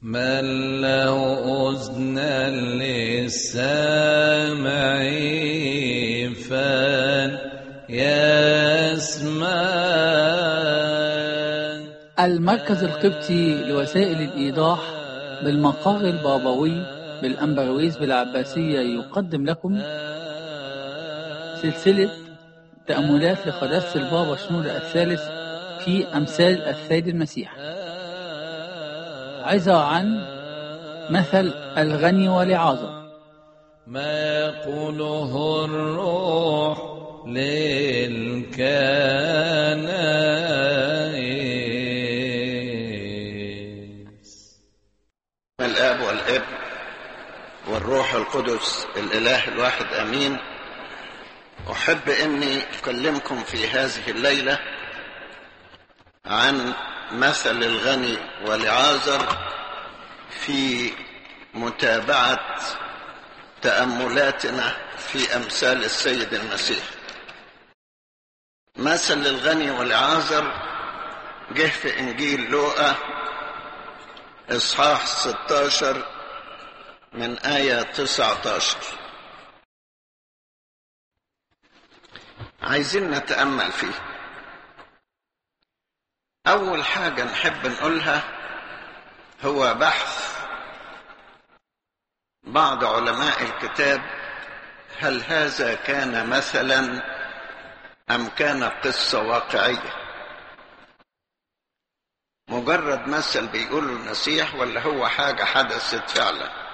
من له أذنا للسامع فليسمع المركز القبطي لوسائل الإيضاح بالمقر البابوي بالأمبرويز بالعباسية يقدم لكم سلسلة تأملات لقداسة البابا شنودة الثالث في أمثال السيد المسيح عظة عن مثل الغني والعازر ما يقوله الروح للكنائس الاب والابن والروح القدس الاله الواحد امين احب اني اكلمكم في هذه الليله عن مثل الغني والعازر في متابعه تاملاتنا في امثال السيد المسيح مثل الغني والعازر جه في انجيل لوقا اصحاح 16 من ايه 19 عايزين نتامل فيه اول حاجه نحب نقولها هو بحث بعض علماء الكتاب هل هذا كان مثلا ام كان قصه واقعيه مجرد مثل بيقوله المسيح ولا هو حاجه حدثت فعلا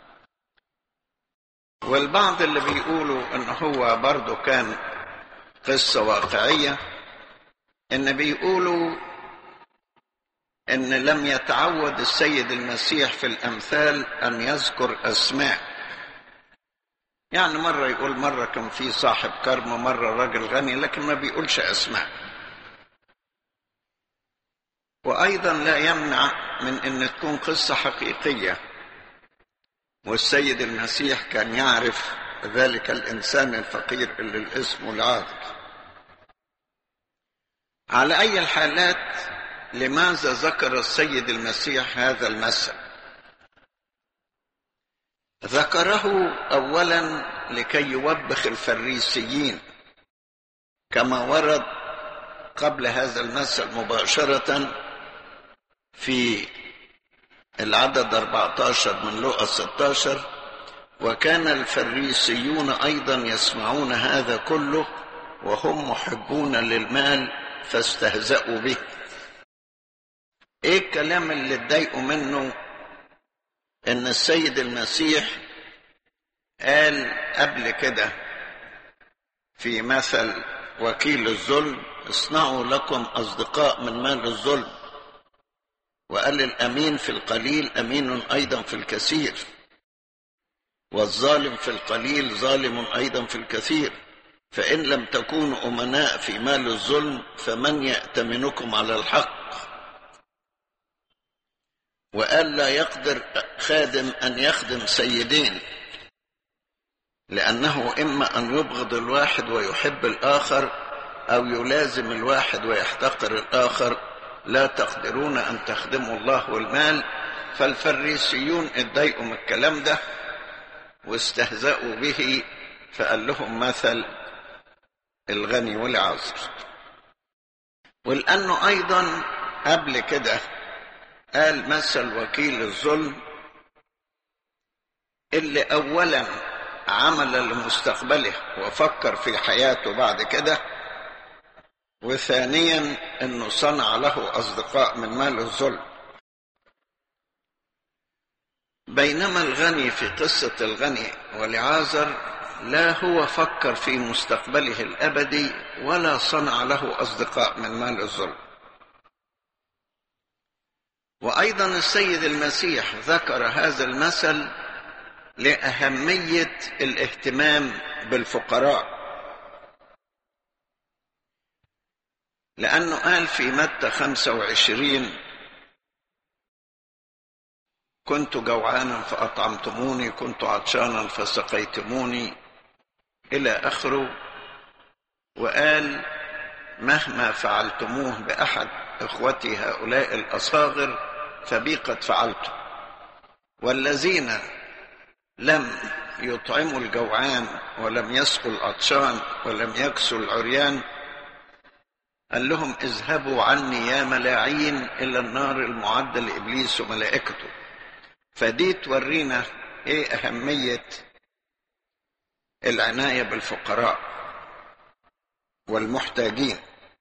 والبعض اللي بيقولوا ان هو برضه كان قصه واقعيه ان بيقولوا ان لم يتعود السيد المسيح في الامثال ان يذكر اسماء يعني مره يقول مره كان في صاحب كرم مره راجل غني لكن ما بيقولش اسماء وايضا لا يمنع من ان تكون قصه حقيقيه والسيد المسيح كان يعرف ذلك الانسان الفقير اللي الاسم العادل على اي الحالات لماذا ذكر السيد المسيح هذا المثل ذكره اولا لكي يوبخ الفريسيين كما ورد قبل هذا المثل مباشره في العدد 14 من لوقا 16 وكان الفريسيون ايضا يسمعون هذا كله وهم محبون للمال فاستهزأوا به ايه الكلام اللي اتضايقوا منه ان السيد المسيح قال قبل كده في مثل وكيل الظلم اصنعوا لكم اصدقاء من مال الظلم وقال الامين في القليل امين ايضا في الكثير والظالم في القليل ظالم ايضا في الكثير فان لم تكونوا امناء في مال الظلم فمن ياتمنكم على الحق وقال لا يقدر خادم ان يخدم سيدين لانه اما ان يبغض الواحد ويحب الاخر او يلازم الواحد ويحتقر الاخر لا تقدرون ان تخدموا الله والمال فالفريسيون اتضايقوا من الكلام ده واستهزأوا به فقال لهم مثل الغني والعازر ولأنه أيضا قبل كده قال مثل وكيل الظلم اللي أولا عمل لمستقبله وفكر في حياته بعد كده وثانيا انه صنع له اصدقاء من مال الظلم بينما الغني في قصه الغني ولعازر لا هو فكر في مستقبله الابدي ولا صنع له اصدقاء من مال الظلم وايضا السيد المسيح ذكر هذا المثل لاهميه الاهتمام بالفقراء لأنه قال في متى 25 كنت جوعانا فأطعمتموني كنت عطشانا فسقيتموني إلى آخره وقال مهما فعلتموه بأحد إخوتي هؤلاء الأصاغر فبي قد فعلته والذين لم يطعموا الجوعان ولم يسقوا العطشان ولم يكسوا العريان قال لهم اذهبوا عني يا ملاعين الى النار المعده لابليس وملائكته فدي تورينا ايه اهميه العنايه بالفقراء والمحتاجين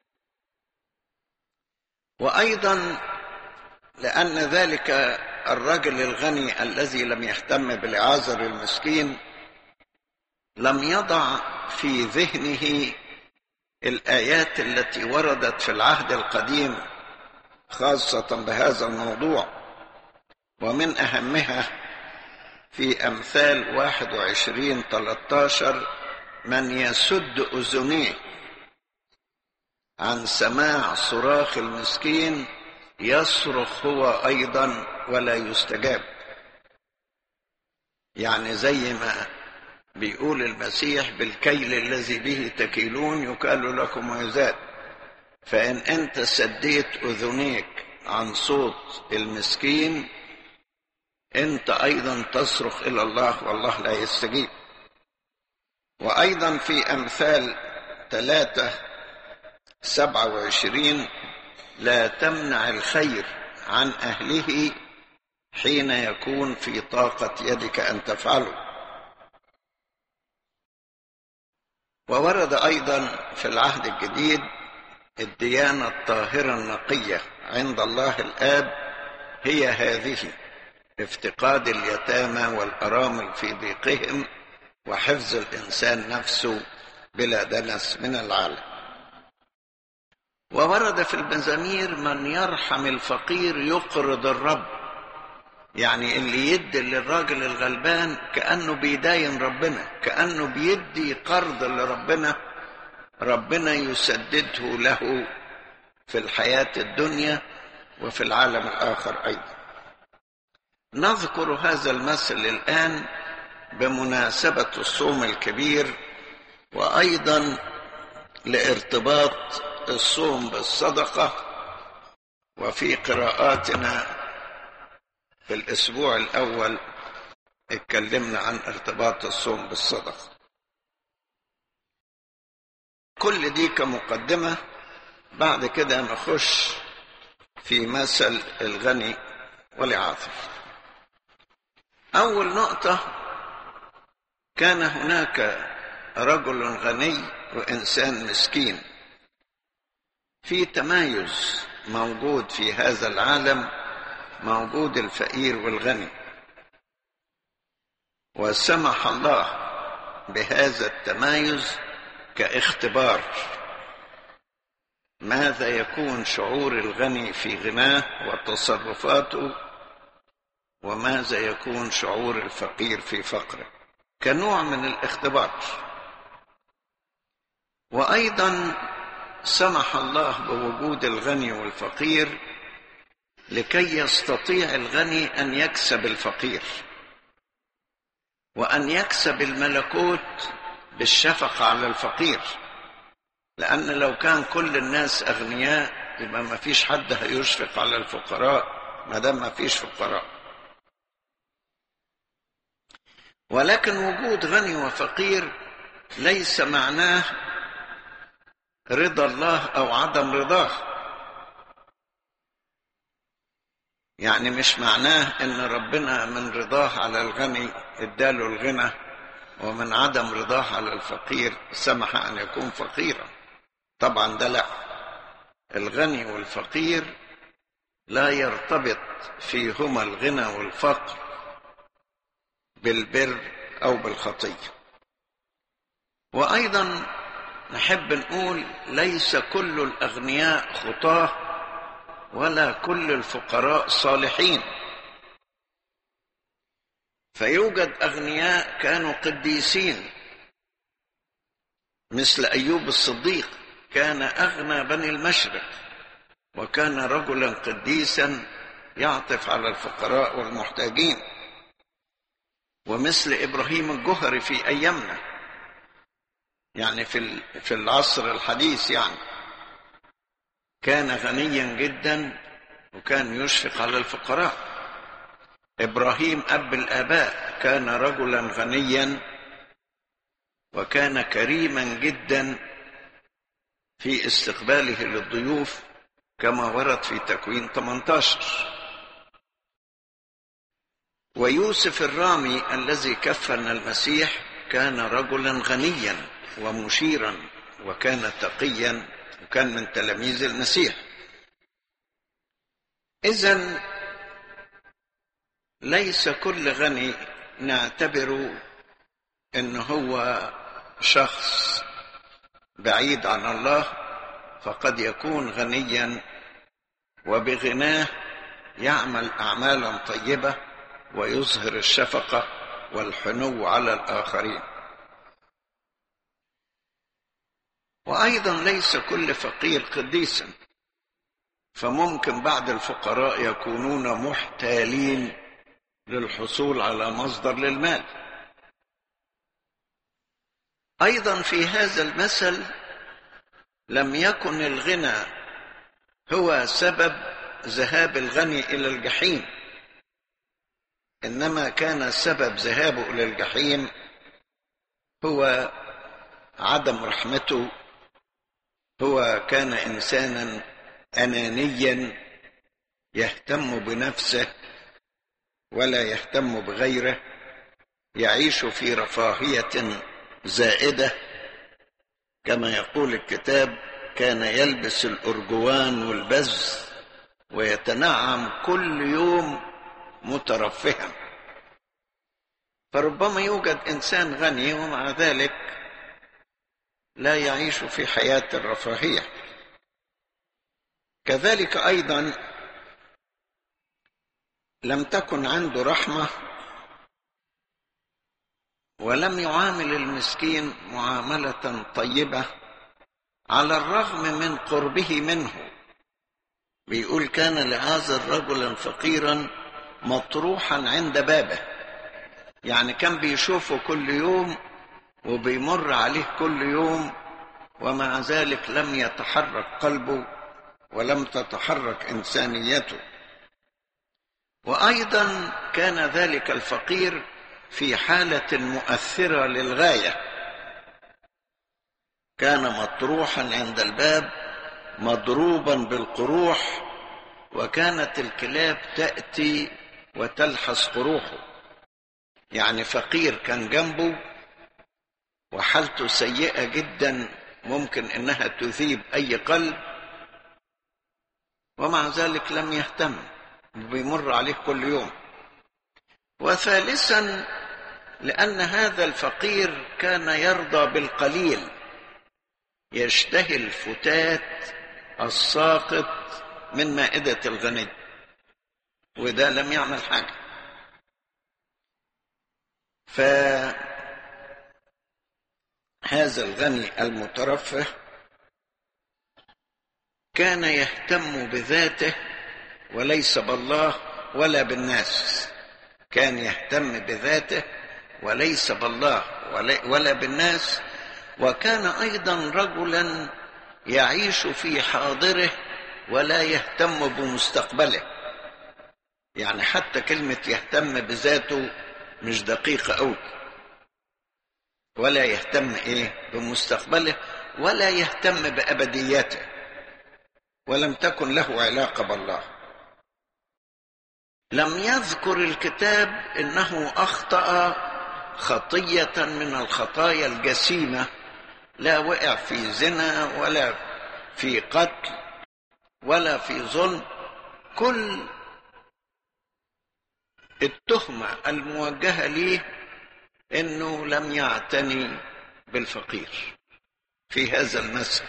وايضا لان ذلك الرجل الغني الذي لم يهتم بالعازر المسكين لم يضع في ذهنه الايات التي وردت في العهد القديم خاصه بهذا الموضوع ومن اهمها في امثال 21 13 من يسد اذنيه عن سماع صراخ المسكين يصرخ هو ايضا ولا يستجاب يعني زي ما بيقول المسيح بالكيل الذي به تكيلون يكال لكم ويزاد فان انت سديت اذنيك عن صوت المسكين انت ايضا تصرخ الى الله والله لا يستجيب وايضا في امثال ثلاثه سبعه وعشرين لا تمنع الخير عن اهله حين يكون في طاقه يدك ان تفعله وورد ايضا في العهد الجديد الديانه الطاهره النقيه عند الله الاب هي هذه افتقاد اليتامى والارامل في ضيقهم وحفظ الانسان نفسه بلا دنس من العالم وورد في المزامير من يرحم الفقير يقرض الرب يعني اللي يدي للراجل الغلبان كأنه بيداين ربنا كأنه بيدي قرض لربنا ربنا يسدده له في الحياة الدنيا وفي العالم الآخر أيضا نذكر هذا المثل الآن بمناسبة الصوم الكبير وأيضا لارتباط الصوم بالصدقة وفي قراءاتنا في الأسبوع الأول اتكلمنا عن ارتباط الصوم بالصدقة كل دي كمقدمة بعد كده نخش في مثل الغني والعاطف أول نقطة كان هناك رجل غني وإنسان مسكين في تمايز موجود في هذا العالم موجود الفقير والغني وسمح الله بهذا التمايز كاختبار ماذا يكون شعور الغني في غناه وتصرفاته وماذا يكون شعور الفقير في فقره كنوع من الاختبار وايضا سمح الله بوجود الغني والفقير لكي يستطيع الغني ان يكسب الفقير وان يكسب الملكوت بالشفقه على الفقير لان لو كان كل الناس اغنياء يبقى ما فيش حد هيشفق على الفقراء ما دام ما فيش فقراء ولكن وجود غني وفقير ليس معناه رضا الله او عدم رضاه يعني مش معناه ان ربنا من رضاه على الغني اداله الغنى ومن عدم رضاه على الفقير سمح ان يكون فقيرا طبعا ده لا الغني والفقير لا يرتبط فيهما الغنى والفقر بالبر او بالخطيه وايضا نحب نقول ليس كل الاغنياء خطاه ولا كل الفقراء صالحين فيوجد اغنياء كانوا قديسين مثل ايوب الصديق كان اغنى بني المشرق وكان رجلا قديسا يعطف على الفقراء والمحتاجين ومثل ابراهيم الجهري في ايامنا يعني في في العصر الحديث يعني كان غنيا جدا وكان يشفق على الفقراء ابراهيم اب الاباء كان رجلا غنيا وكان كريما جدا في استقباله للضيوف كما ورد في تكوين 18 ويوسف الرامي الذي كفن المسيح كان رجلا غنيا ومشيرا وكان تقيا وكان من تلاميذ المسيح اذا ليس كل غني نعتبره ان هو شخص بعيد عن الله فقد يكون غنيا وبغناه يعمل اعمالا طيبه ويظهر الشفقه والحنو على الاخرين وايضا ليس كل فقير قديسا فممكن بعض الفقراء يكونون محتالين للحصول على مصدر للمال ايضا في هذا المثل لم يكن الغنى هو سبب ذهاب الغني الى الجحيم انما كان سبب ذهابه الى الجحيم هو عدم رحمته هو كان انسانا انانيا يهتم بنفسه ولا يهتم بغيره يعيش في رفاهيه زائده كما يقول الكتاب كان يلبس الارجوان والبز ويتنعم كل يوم مترفها فربما يوجد انسان غني ومع ذلك لا يعيش في حياه الرفاهيه كذلك ايضا لم تكن عنده رحمه ولم يعامل المسكين معامله طيبه على الرغم من قربه منه بيقول كان لعازر رجلا فقيرا مطروحا عند بابه يعني كان بيشوفه كل يوم وبيمر عليه كل يوم ومع ذلك لم يتحرك قلبه ولم تتحرك انسانيته وايضا كان ذلك الفقير في حاله مؤثره للغايه كان مطروحا عند الباب مضروبا بالقروح وكانت الكلاب تاتي وتلحس قروحه يعني فقير كان جنبه وحالته سيئه جدا ممكن انها تذيب اي قلب ومع ذلك لم يهتم بيمر عليه كل يوم وثالثا لان هذا الفقير كان يرضى بالقليل يشتهي الفتات الساقط من مائده الغني وده لم يعمل حاجه فهذا الغني المترفه كان يهتم بذاته وليس بالله ولا بالناس كان يهتم بذاته وليس بالله ولا بالناس وكان ايضا رجلا يعيش في حاضره ولا يهتم بمستقبله يعني حتى كلمه يهتم بذاته مش دقيقه قوي ولا يهتم ايه بمستقبله ولا يهتم بابدياته ولم تكن له علاقه بالله لم يذكر الكتاب انه اخطا خطيه من الخطايا الجسيمه لا وقع في زنا ولا في قتل ولا في ظلم كل التهمه الموجهه ليه انه لم يعتني بالفقير في هذا المثل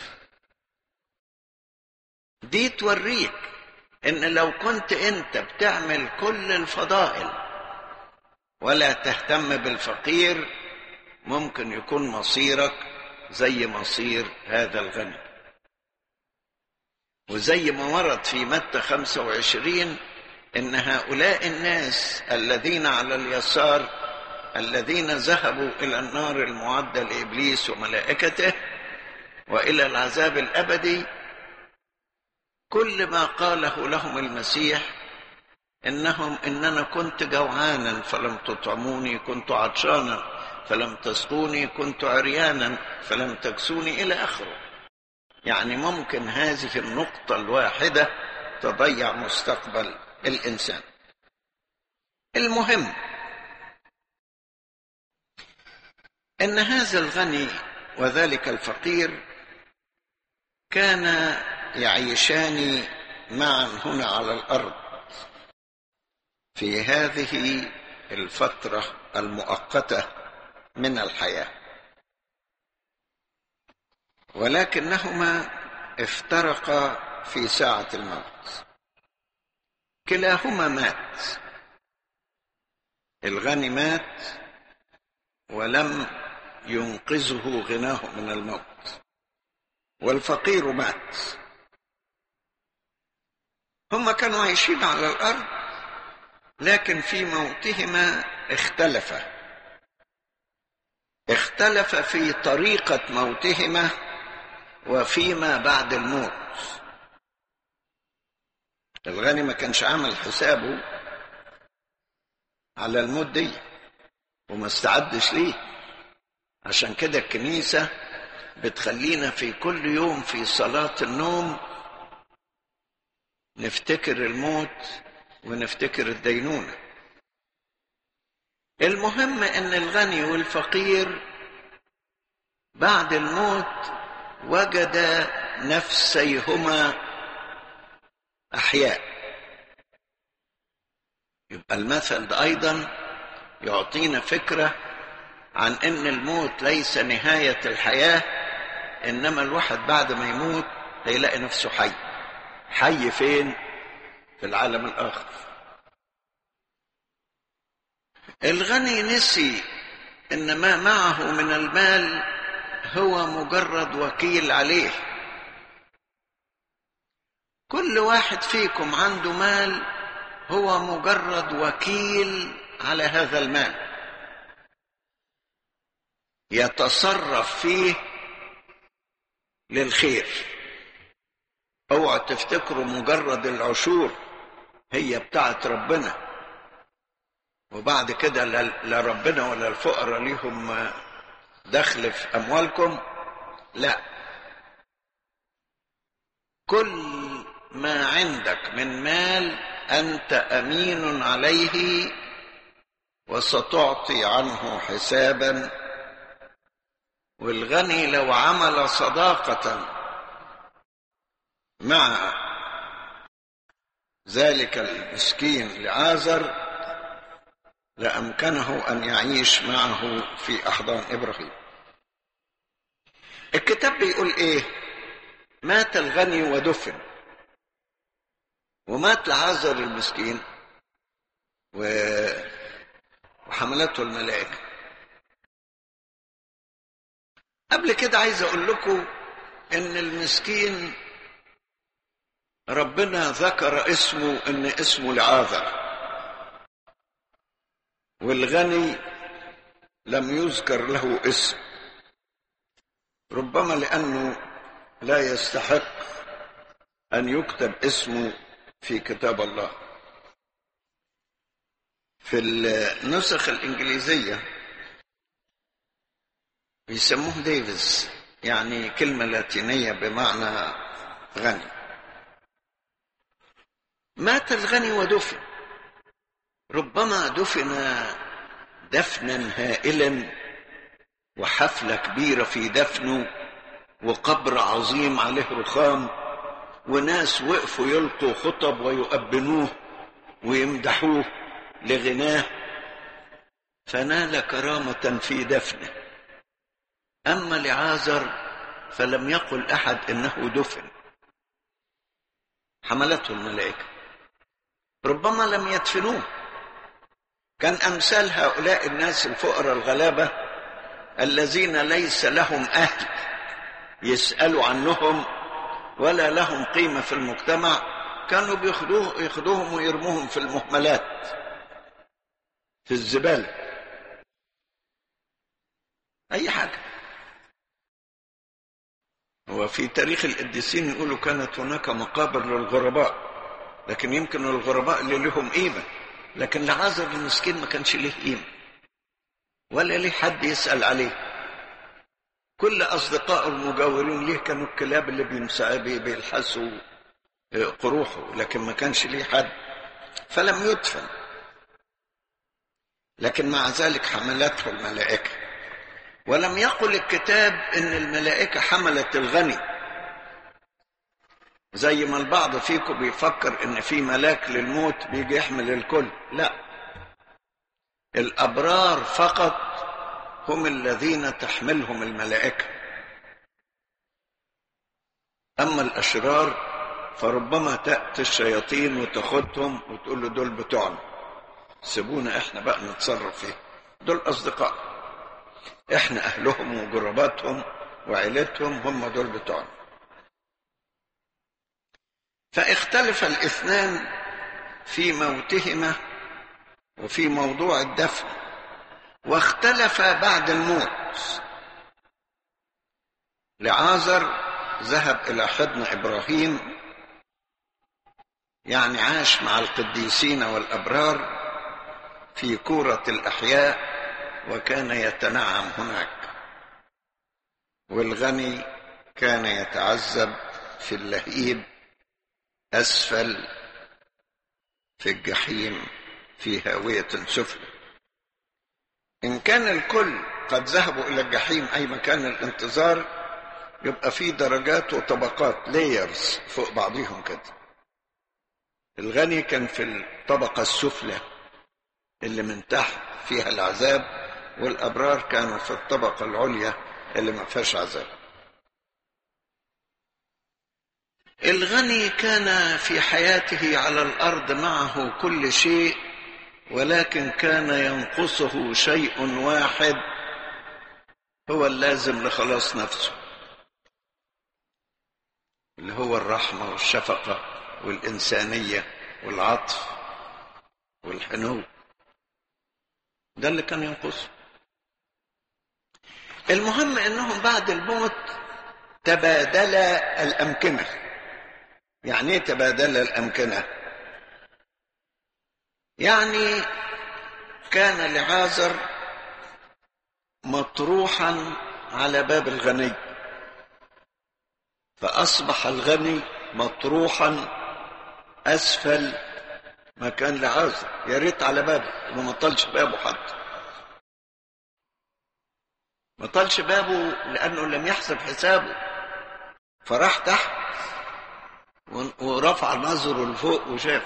دي توريك ان لو كنت انت بتعمل كل الفضائل ولا تهتم بالفقير ممكن يكون مصيرك زي مصير هذا الغني وزي ما ورد في متى 25 ان هؤلاء الناس الذين على اليسار الذين ذهبوا الى النار المعده لابليس وملائكته والى العذاب الابدي كل ما قاله لهم المسيح إنهم إن أنا كنت جوعانا فلم تطعموني كنت عطشانا فلم تسقوني كنت عريانا فلم تكسوني إلى آخره يعني ممكن هذه النقطة الواحدة تضيع مستقبل الإنسان المهم ان هذا الغني وذلك الفقير كان يعيشان معا هنا على الارض في هذه الفتره المؤقته من الحياه ولكنهما افترقا في ساعه الموت كلاهما مات الغني مات ولم ينقذه غناه من الموت والفقير مات هم كانوا عايشين على الارض لكن في موتهما اختلفا اختلف في طريقه موتهما وفيما بعد الموت الغني ما كانش عامل حسابه على الموت دي وما استعدش ليه عشان كده الكنيسة بتخلينا في كل يوم في صلاة النوم نفتكر الموت ونفتكر الدينونة المهم ان الغني والفقير بعد الموت وجد نفسيهما احياء يبقى المثل ده ايضا يعطينا فكره عن ان الموت ليس نهايه الحياه انما الواحد بعد ما يموت هيلاقي نفسه حي حي فين في العالم الاخر الغني نسي ان ما معه من المال هو مجرد وكيل عليه كل واحد فيكم عنده مال هو مجرد وكيل على هذا المال يتصرف فيه للخير اوعى تفتكروا مجرد العشور هي بتاعت ربنا وبعد كده لا ربنا ولا الفقراء ليهم دخل في اموالكم لا كل ما عندك من مال انت امين عليه وستعطي عنه حسابا والغني لو عمل صداقه مع ذلك المسكين لعازر لامكنه ان يعيش معه في احضان ابراهيم الكتاب بيقول ايه مات الغني ودفن ومات لعازر المسكين و... وحملته الملائكه قبل كده عايز اقول لكم ان المسكين ربنا ذكر اسمه ان اسمه لعاذر والغني لم يذكر له اسم ربما لانه لا يستحق ان يكتب اسمه في كتاب الله في النسخ الانجليزيه بيسموه ديفيز يعني كلمه لاتينيه بمعنى غني مات الغني ودفن ربما دفن دفنا هائلا وحفله كبيره في دفنه وقبر عظيم عليه رخام وناس وقفوا يلقوا خطب ويؤبنوه ويمدحوه لغناه فنال كرامه في دفنه اما لعازر فلم يقل احد انه دفن حملته الملائكه ربما لم يدفنوه كان امثال هؤلاء الناس الفقراء الغلابه الذين ليس لهم اهل يسالوا عنهم ولا لهم قيمه في المجتمع كانوا بياخدوه ياخدوهم ويرموهم في المهملات في الزباله اي حاجه وفي تاريخ القديسين يقولوا كانت هناك مقابر للغرباء لكن يمكن الغرباء اللي لهم قيمة لكن لعازر المسكين ما كانش له قيمة ولا ليه حد يسأل عليه كل أصدقائه المجاورين ليه كانوا الكلاب اللي بيمسع بيلحسوا قروحه لكن ما كانش ليه حد فلم يدفن لكن مع ذلك حملته الملائكة ولم يقل الكتاب ان الملائكة حملت الغني زي ما البعض فيكم بيفكر ان في ملاك للموت بيجي يحمل الكل لا الابرار فقط هم الذين تحملهم الملائكة اما الاشرار فربما تأتي الشياطين وتاخدهم وتقول له دول بتوعنا سيبونا احنا بقى نتصرف فيه دول اصدقاء احنا اهلهم وجرباتهم وعيلتهم هم دول بتوعنا فاختلف الاثنان في موتهما وفي موضوع الدفن واختلفا بعد الموت لعازر ذهب الى حضن ابراهيم يعني عاش مع القديسين والابرار في كوره الاحياء وكان يتنعم هناك والغني كان يتعذب في اللهيب اسفل في الجحيم في هاويه سفلى ان كان الكل قد ذهبوا الى الجحيم اي مكان الانتظار يبقى في درجات وطبقات لايرز فوق بعضهم كده الغني كان في الطبقة السفلى اللي من تحت فيها العذاب والأبرار كانوا في الطبقة العليا اللي ما فيهاش عذاب الغني كان في حياته على الأرض معه كل شيء ولكن كان ينقصه شيء واحد هو اللازم لخلاص نفسه اللي هو الرحمة والشفقة والإنسانية والعطف والحنو ده اللي كان ينقصه المهم انهم بعد الموت تبادلا الامكنه يعني ايه تبادلا الامكنه يعني كان لعازر مطروحا على باب الغني فاصبح الغني مطروحا اسفل مكان لعازر يا ريت على بابه وما طلش بابه حتى ما طلش بابه لانه لم يحسب حسابه فراح تحت ورفع نظره لفوق وشاف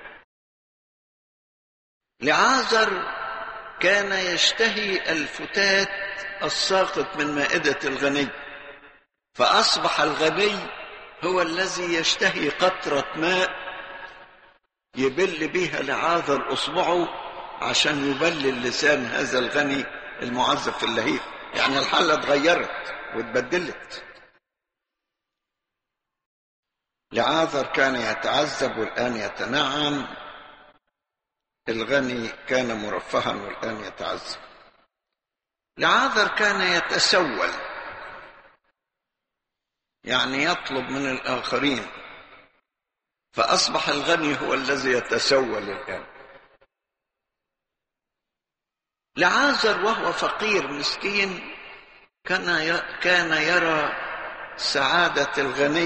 لعازر كان يشتهي الفتات الساقط من مائدة الغني فأصبح الغني هو الذي يشتهي قطرة ماء يبل بيها لعاذر اصبعه عشان يبلل لسان هذا الغني المعذب في اللهيب يعني الحالة اتغيرت واتبدلت لعاذر كان يتعذب والآن يتنعم الغني كان مرفها والآن يتعذب لعاذر كان يتسول يعني يطلب من الآخرين فأصبح الغني هو الذي يتسول الآن لعازر وهو فقير مسكين كان كان يرى سعادة الغني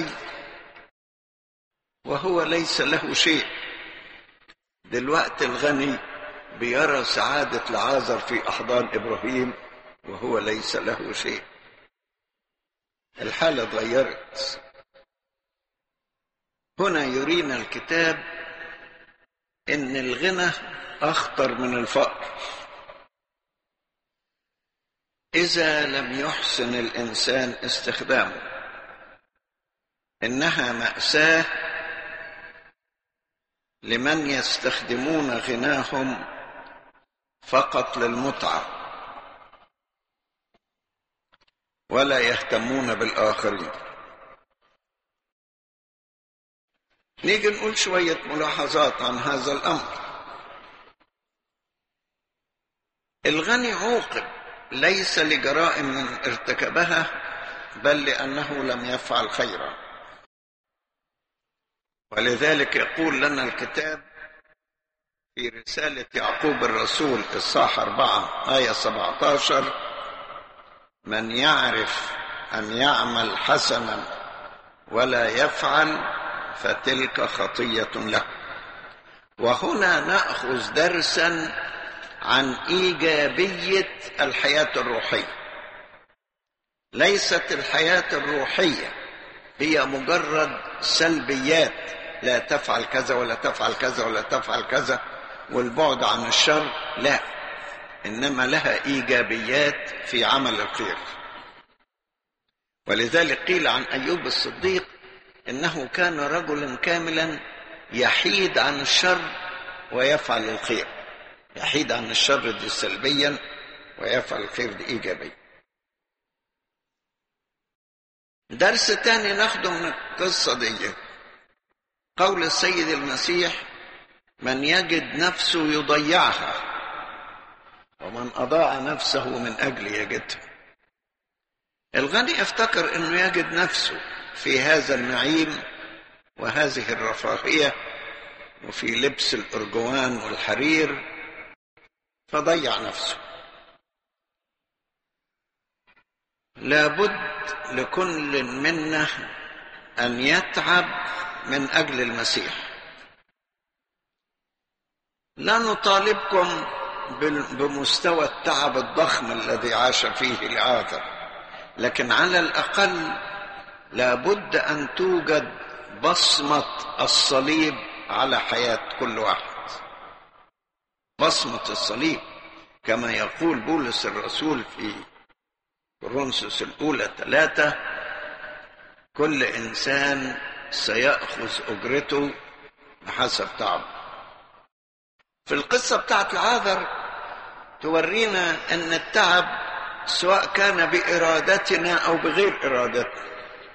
وهو ليس له شيء دلوقتي الغني بيرى سعادة لعازر في أحضان إبراهيم وهو ليس له شيء الحالة اتغيرت هنا يرينا الكتاب ان الغنى اخطر من الفقر اذا لم يحسن الانسان استخدامه انها ماساه لمن يستخدمون غناهم فقط للمتعه ولا يهتمون بالاخرين نيجي نقول شوية ملاحظات عن هذا الأمر الغني عوقب ليس لجرائم ارتكبها بل لأنه لم يفعل خيرا ولذلك يقول لنا الكتاب في رسالة يعقوب الرسول إصحاح أربعة آية 17 من يعرف أن يعمل حسنا ولا يفعل فتلك خطية له وهنا نأخذ درسا عن إيجابية الحياة الروحية ليست الحياة الروحية هي مجرد سلبيات لا تفعل كذا ولا تفعل كذا ولا تفعل كذا والبعد عن الشر لا انما لها ايجابيات في عمل الخير ولذلك قيل عن ايوب الصديق انه كان رجلا كاملا يحيد عن الشر ويفعل الخير يحيد عن الشر دي سلبيا ويفعل الخير دي ايجابيا درس تاني ناخده من القصة دي قول السيد المسيح من يجد نفسه يضيعها ومن أضاع نفسه من أجل يجدها الغني افتكر أنه يجد نفسه في هذا النعيم وهذه الرفاهية وفي لبس الأرجوان والحرير فضيع نفسه لابد لكل منا ان يتعب من اجل المسيح لا نطالبكم بمستوى التعب الضخم الذي عاش فيه العاذر لكن على الاقل لابد ان توجد بصمه الصليب على حياه كل واحد بصمه الصليب كما يقول بولس الرسول في كورنثوس الأولى ثلاثة كل إنسان سيأخذ أجرته بحسب تعبه في القصة بتاعت العاذر تورينا أن التعب سواء كان بإرادتنا أو بغير إرادتنا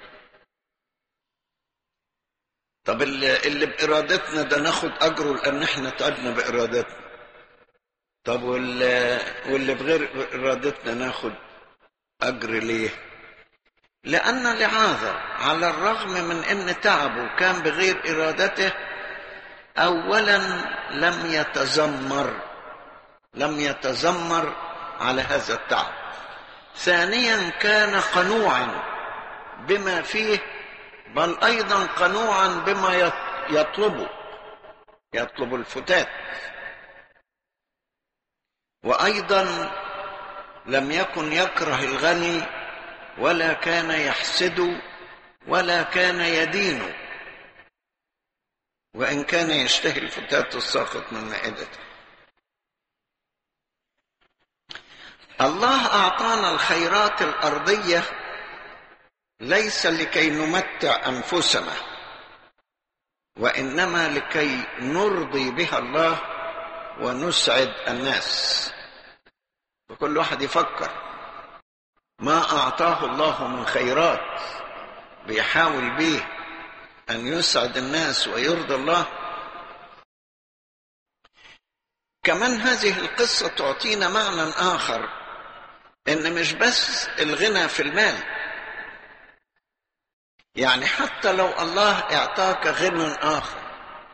طب اللي, اللي بإرادتنا ده ناخد أجره لأن احنا تعبنا بإرادتنا طب واللي, واللي بغير إرادتنا ناخد أجر ليه؟ لأن لعاذر على الرغم من أن تعبه كان بغير إرادته أولا لم يتذمر لم يتذمر على هذا التعب ثانيا كان قنوعا بما فيه بل أيضا قنوعا بما يطلبه يطلب الفتات وأيضا لم يكن يكره الغني ولا كان يحسد ولا كان يدين وان كان يشتهي الفتات الساقط من مائدته الله اعطانا الخيرات الارضيه ليس لكي نمتع انفسنا وانما لكي نرضي بها الله ونسعد الناس وكل واحد يفكر ما أعطاه الله من خيرات بيحاول به أن يسعد الناس ويرضي الله كمان هذه القصة تعطينا معنى آخر إن مش بس الغنى في المال يعني حتى لو الله اعطاك غنى آخر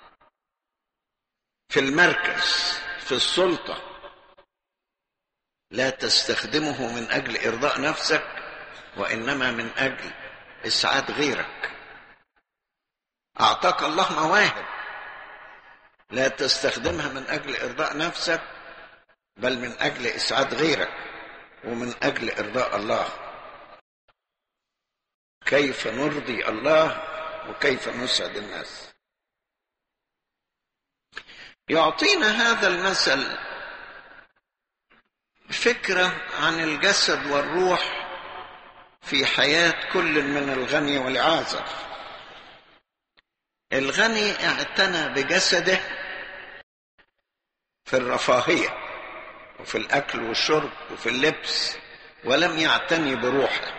في المركز في السلطه لا تستخدمه من اجل ارضاء نفسك وانما من اجل اسعاد غيرك اعطاك الله مواهب لا تستخدمها من اجل ارضاء نفسك بل من اجل اسعاد غيرك ومن اجل ارضاء الله كيف نرضي الله وكيف نسعد الناس يعطينا هذا المثل فكرة عن الجسد والروح في حياة كل من الغني والعازر الغني اعتنى بجسده في الرفاهية وفي الأكل والشرب وفي اللبس ولم يعتني بروحه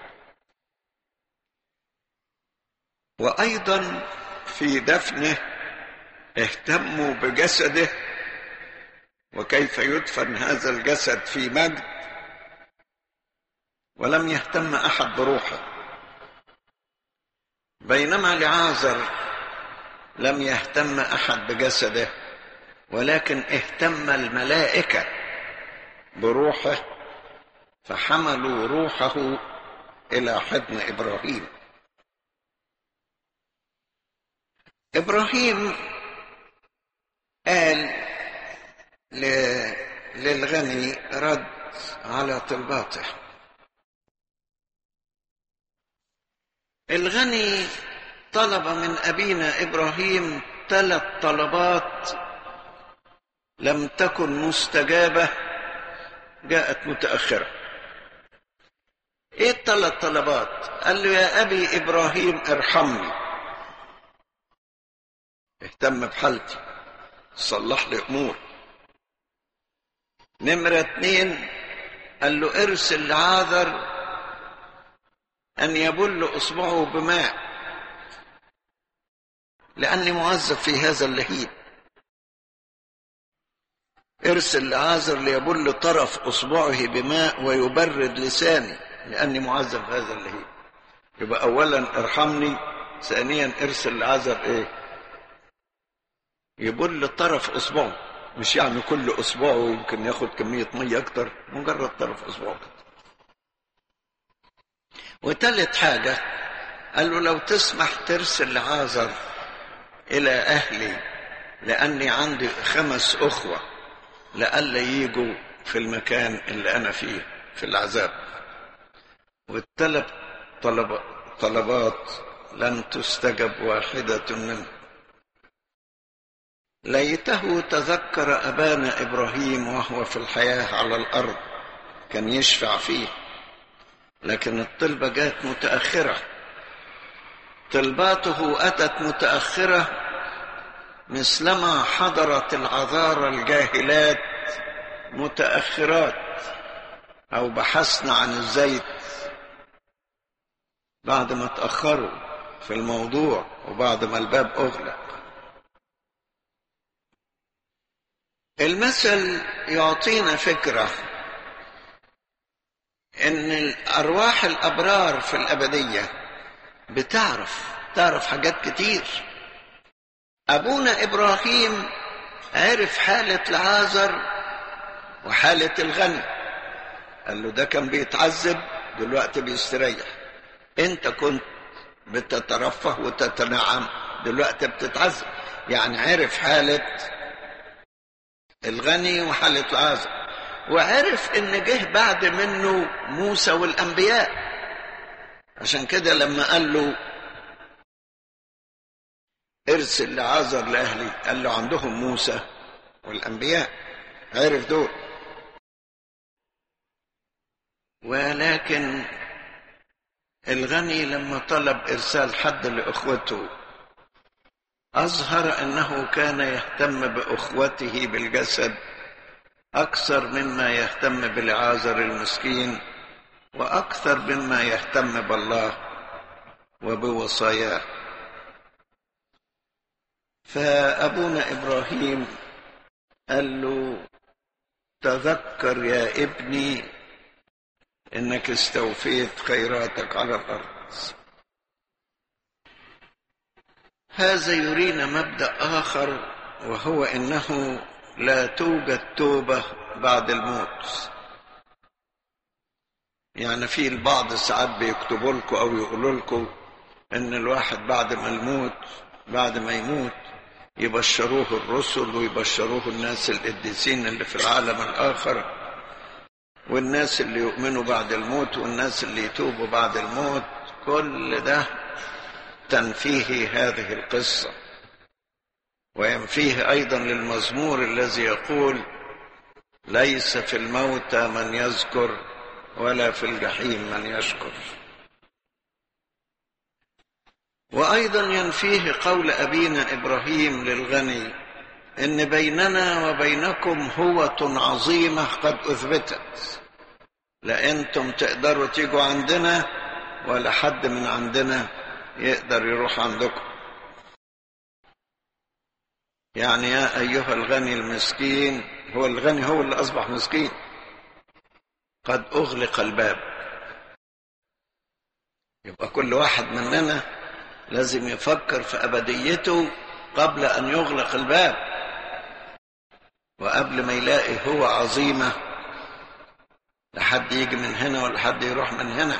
وأيضا في دفنه اهتموا بجسده وكيف يدفن هذا الجسد في مجد ولم يهتم احد بروحه بينما لعازر لم يهتم احد بجسده ولكن اهتم الملائكه بروحه فحملوا روحه الى حضن ابراهيم ابراهيم قال ل- للغني رد على طلباته الغني طلب من ابينا ابراهيم ثلاث طلبات لم تكن مستجابه جاءت متاخره ايه الثلاث طلبات قال له يا ابي ابراهيم ارحمني اهتم بحالتي صلح لي امور نمرة اتنين قال له ارسل لعاذر ان يبل اصبعه بماء لاني معذب في هذا اللهيب ارسل لعازر ليبل طرف اصبعه بماء ويبرد لساني لاني معذب في هذا اللهيب يبقى اولا ارحمني ثانيا ارسل لعازر ايه يبل طرف اصبعه مش يعني كل اصبعه يمكن ياخد كميه ميه اكتر مجرد طرف اصبعه كده وتالت حاجه قال له لو تسمح ترسل لعازر الى اهلي لاني عندي خمس اخوه لئلا يجوا في المكان اللي انا فيه في العذاب والثلاث طلب طلبات لم تستجب واحده منهم ليته تذكر ابانا ابراهيم وهو في الحياه على الارض كان يشفع فيه لكن الطلبه جاءت متاخره طلباته اتت متاخره مثلما حضرت العذارى الجاهلات متاخرات او بحثنا عن الزيت بعد ما تاخروا في الموضوع وبعد ما الباب اغلق المثل يعطينا فكره ان الارواح الابرار في الابديه بتعرف تعرف حاجات كتير ابونا ابراهيم عرف حاله العازر وحاله الغني قال له ده كان بيتعذب دلوقتي بيستريح انت كنت بتترفه وتتنعم دلوقتي بتتعذب يعني عرف حاله الغني وحاله العازر وعرف ان جه بعد منه موسى والانبياء عشان كده لما قال له ارسل لعازر لاهلي قال له عندهم موسى والانبياء عرف دول ولكن الغني لما طلب ارسال حد لاخوته اظهر انه كان يهتم باخوته بالجسد اكثر مما يهتم بالعازر المسكين واكثر مما يهتم بالله وبوصاياه فابونا ابراهيم قال له تذكر يا ابني انك استوفيت خيراتك على الارض هذا يرينا مبدا اخر وهو انه لا توجد توبه بعد الموت يعني في البعض ساعات بيكتبوا لكم او يقولوا لكم ان الواحد بعد ما الموت بعد ما يموت يبشروه الرسل ويبشروه الناس القديسين اللي في العالم الاخر والناس اللي يؤمنوا بعد الموت والناس اللي يتوبوا بعد الموت كل ده تنفيه هذه القصه وينفيه ايضا للمزمور الذي يقول ليس في الموتى من يذكر ولا في الجحيم من يشكر وايضا ينفيه قول ابينا ابراهيم للغني ان بيننا وبينكم هوه عظيمه قد اثبتت لا انتم تقدروا تيجوا عندنا ولا حد من عندنا يقدر يروح عندكم يعني يا ايها الغني المسكين هو الغني هو اللي اصبح مسكين قد اغلق الباب يبقى كل واحد مننا لازم يفكر في ابديته قبل أن يغلق الباب وقبل ما يلاقي هو عظيمة لحد يجي من هنا ولا حد يروح من هنا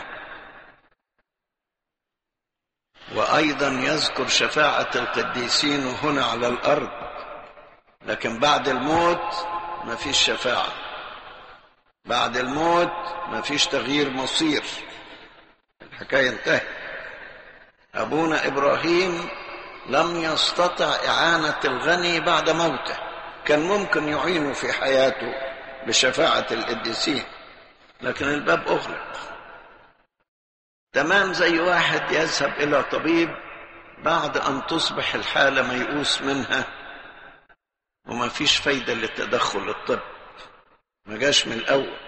وأيضا يذكر شفاعة القديسين هنا على الأرض لكن بعد الموت ما فيش شفاعة بعد الموت ما فيش تغيير مصير الحكاية انتهت أبونا إبراهيم لم يستطع إعانة الغني بعد موته كان ممكن يعينه في حياته بشفاعة القديسين لكن الباب أغلق تمام زي واحد يذهب إلى طبيب بعد أن تصبح الحالة ميؤوس منها وما فيش فايدة للتدخل الطب ما جاش من الأول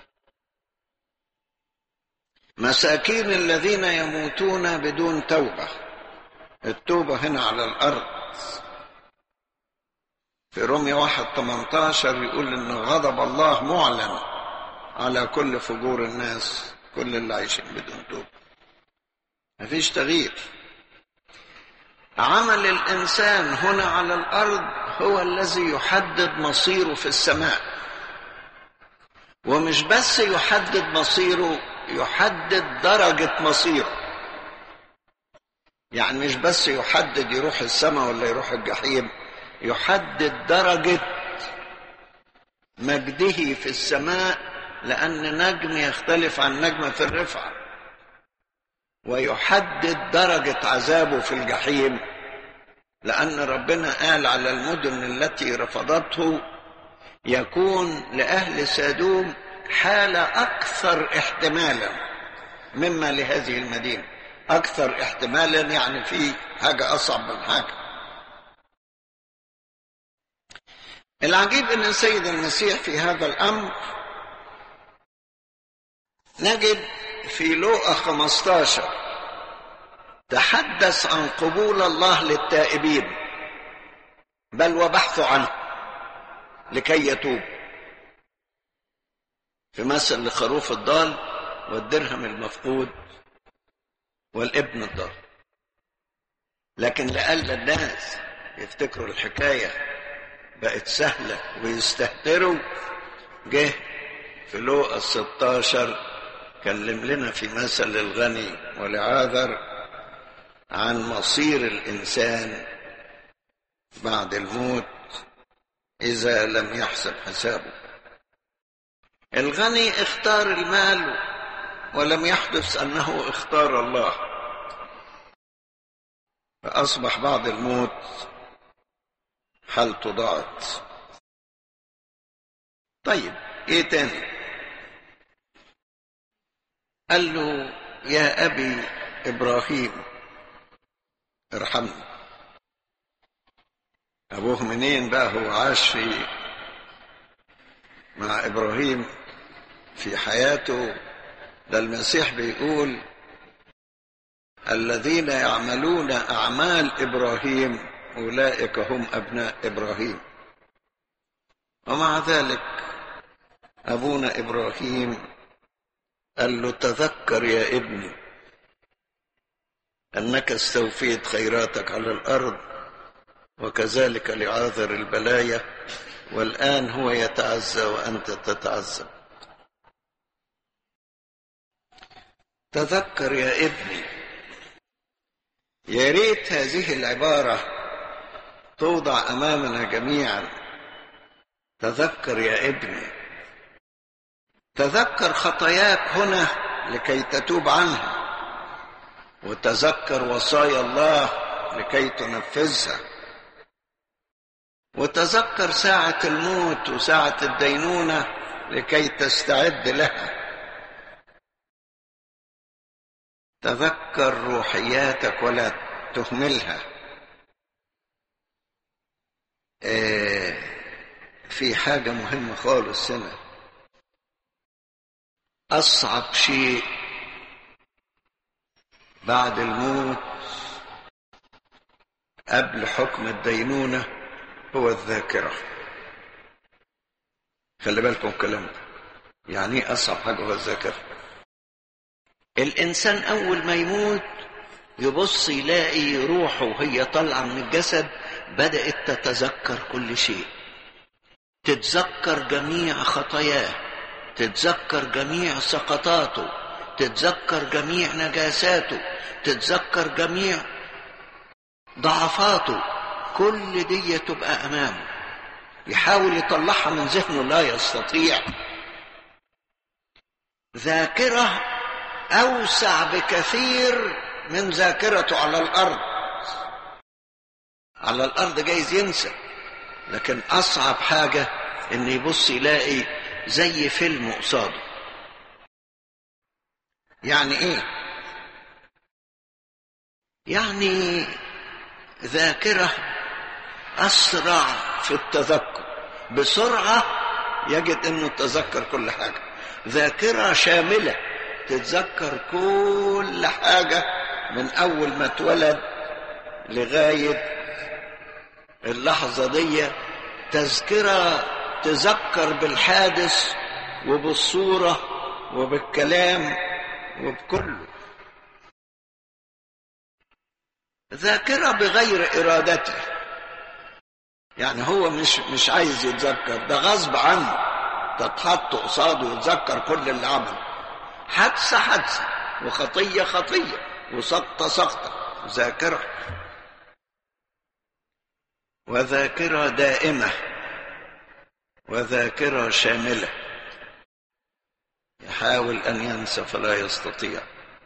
مساكين الذين يموتون بدون توبة التوبة هنا على الأرض في رومية واحد 18 يقول إن غضب الله معلن على كل فجور الناس كل اللي عايشين بدون توبة مفيش تغيير عمل الإنسان هنا على الأرض هو الذي يحدد مصيره في السماء ومش بس يحدد مصيره يحدد درجة مصيره يعني مش بس يحدد يروح السماء ولا يروح الجحيم يحدد درجة مجده في السماء لأن نجم يختلف عن نجم في الرفعة ويحدد درجة عذابه في الجحيم لأن ربنا قال على المدن التي رفضته يكون لأهل سادوم حالة أكثر احتمالا مما لهذه المدينة أكثر احتمالا يعني في حاجة أصعب من حاجة العجيب أن السيد المسيح في هذا الأمر نجد في لوقا 15 تحدث عن قبول الله للتائبين بل وبحث عنه لكي يتوب في مثل لخروف الضال والدرهم المفقود والابن الضال لكن لألا الناس يفتكروا الحكاية بقت سهلة ويستهتروا جه في لوقا 16 كلم لنا في مثل الغني والعاذر عن مصير الإنسان بعد الموت إذا لم يحسب حسابه الغني اختار المال ولم يحدث أنه اختار الله فأصبح بعد الموت حالته ضاعت طيب ايه تاني قال له يا ابي ابراهيم ارحمني ابوه منين بقى هو عاش في مع ابراهيم في حياته ده المسيح بيقول الذين يعملون اعمال ابراهيم اولئك هم ابناء ابراهيم ومع ذلك ابونا ابراهيم قال له تذكر يا ابني انك استوفيت خيراتك على الارض وكذلك لعاذر البلايا والان هو يتعزى وانت تتعذب تذكر يا ابني يا ريت هذه العباره توضع امامنا جميعا تذكر يا ابني تذكر خطاياك هنا لكي تتوب عنها وتذكر وصايا الله لكي تنفذها وتذكر ساعة الموت وساعة الدينونة لكي تستعد لها تذكر روحياتك ولا تهملها في حاجة مهمة خالص هنا أصعب شيء بعد الموت قبل حكم الدينونة هو الذاكرة خلي بالكم الكلام ده يعني ايه أصعب حاجة هو الذاكرة الإنسان أول ما يموت يبص يلاقي روحه وهي طالعة من الجسد بدأت تتذكر كل شيء تتذكر جميع خطاياه تتذكر جميع سقطاته تتذكر جميع نجاساته تتذكر جميع ضعفاته كل دي تبقى امامه يحاول يطلعها من ذهنه لا يستطيع ذاكره اوسع بكثير من ذاكرته على الارض على الارض جايز ينسى لكن اصعب حاجه ان يبص يلاقي زي فيلم قصاده يعني ايه يعني ذاكره اسرع في التذكر بسرعه يجد انه تذكر كل حاجه ذاكره شامله تتذكر كل حاجه من اول ما اتولد لغايه اللحظه دي تذكره تذكر بالحادث وبالصوره وبالكلام وبكله ذاكره بغير ارادته يعني هو مش مش عايز يتذكر ده غصب عنه تتحط قصاده يتذكر كل اللي عمله حادثه حادثه وخطيه خطيه وسقطه سقطه ذاكره وذاكره دائمه وذاكره شامله يحاول ان ينسى فلا يستطيع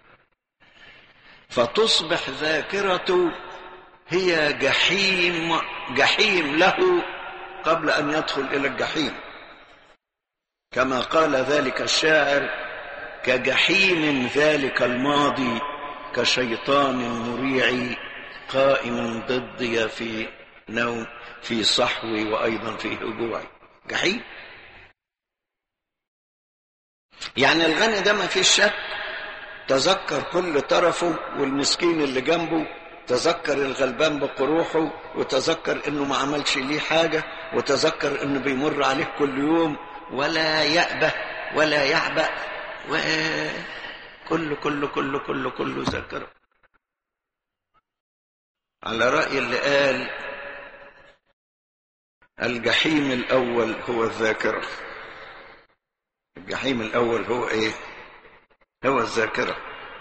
فتصبح ذاكرته هي جحيم جحيم له قبل ان يدخل الى الجحيم كما قال ذلك الشاعر كجحيم ذلك الماضي كشيطان مريع قائم ضدي في نوم في صحوي وايضا في هجوعي جحيم يعني الغني ده ما فيش شك تذكر كل طرفه والمسكين اللي جنبه تذكر الغلبان بقروحه وتذكر انه ما عملش ليه حاجه وتذكر انه بيمر عليه كل يوم ولا يأبه ولا يعبأ وكل كل كل كل كل ذكره على رأي اللي قال الجحيم الأول هو الذاكرة الجحيم الأول هو إيه؟ هو الذاكرة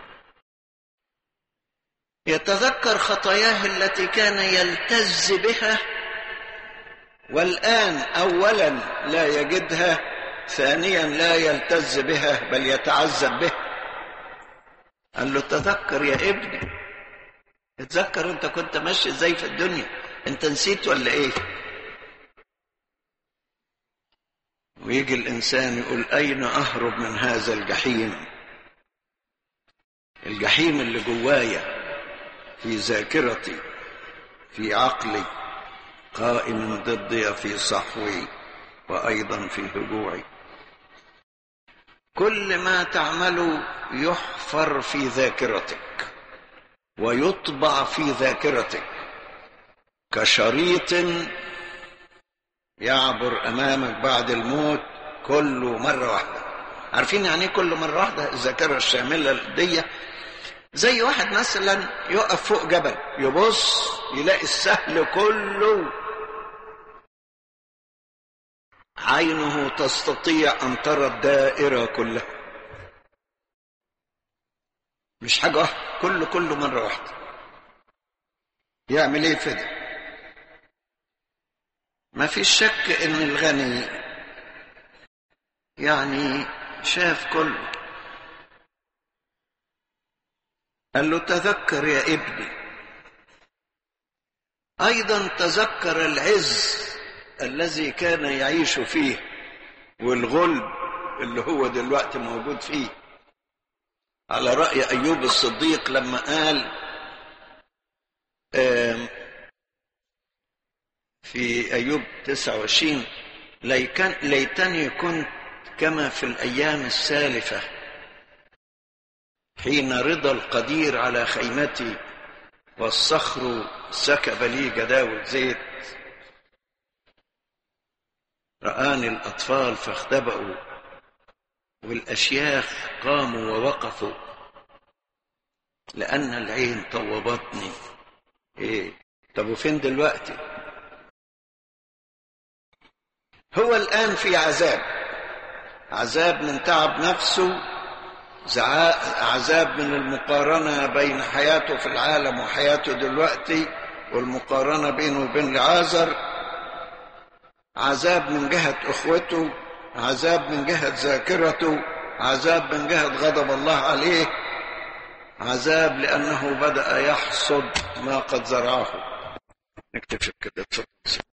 يتذكر خطاياه التي كان يلتز بها والآن أولا لا يجدها ثانيا لا يلتز بها بل يتعذب بها قال له تذكر يا ابني اتذكر انت كنت ماشي ازاي في الدنيا انت نسيت ولا ايه ويجي الانسان يقول اين اهرب من هذا الجحيم الجحيم اللي جوايا في ذاكرتي في عقلي قائم ضدي في صحوي وايضا في هجوعي كل ما تعمل يحفر في ذاكرتك ويطبع في ذاكرتك كشريط يعبر امامك بعد الموت كله مره واحده عارفين يعني ايه كل مره واحده الذاكره الشامله دي زي واحد مثلا يقف فوق جبل يبص يلاقي السهل كله عينه تستطيع ان ترى الدائره كلها مش حاجه واحده كله كله مره واحده يعمل ايه في ده ما في شك ان الغني يعني شاف كله قال له تذكر يا ابني ايضا تذكر العز الذي كان يعيش فيه والغلب اللي هو دلوقتي موجود فيه على رأي أيوب الصديق لما قال في أيوب 29 ليتني كنت كما في الأيام السالفة حين رضا القدير على خيمتي والصخر سكب لي جداول زيت رآني الأطفال فاختبأوا والأشياخ قاموا ووقفوا لأن العين طوبتني إيه طب وفين دلوقتي هو الآن في عذاب عذاب من تعب نفسه زعا- عذاب من المقارنة بين حياته في العالم وحياته دلوقتي والمقارنة بينه وبين لعازر عذاب من جهة أخوته عذاب من جهة ذاكرته عذاب من جهة غضب الله عليه عذاب لأنه بدأ يحصد ما قد زرعه نكتفي بكده اتفضل